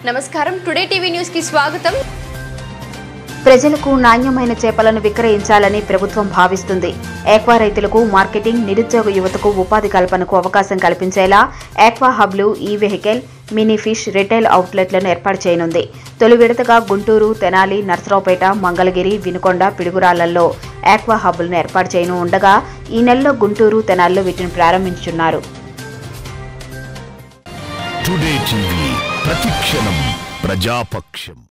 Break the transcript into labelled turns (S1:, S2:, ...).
S1: నమస్కారం today TV news కి స్వాగతం
S2: ప్రజలకు నాణ్యమైన చేపలను విక్రయించాలని ప్రభుత్వం భావిస్తుంది ఏక్వా రైతులకు మార్కెటింగ్ నిరుద్యోగ యువతకు ఉపాధి కల్పనకు అవకాశం కల్పించేలా ఏక్వా హబ్లు e vehicle mini fish retail అవుట్లెట్లను ఏర్పాటు చేయనుంది తొలి విడతగా గుంటూరు తెనాలి నర్సరావుపేట మంగళగిరి వినుకొండ పిడుగురాళ్లలో ఏక్వా హబ్లను ఏర్పాటు చేయను ఉండగా ఈ నెలలో గుంటూరు తెనాలిలో వీటిని ప్రారంభించున్నారు
S3: టుడే టీవీ ప్రతిక్షణం ప్రజాపక్షం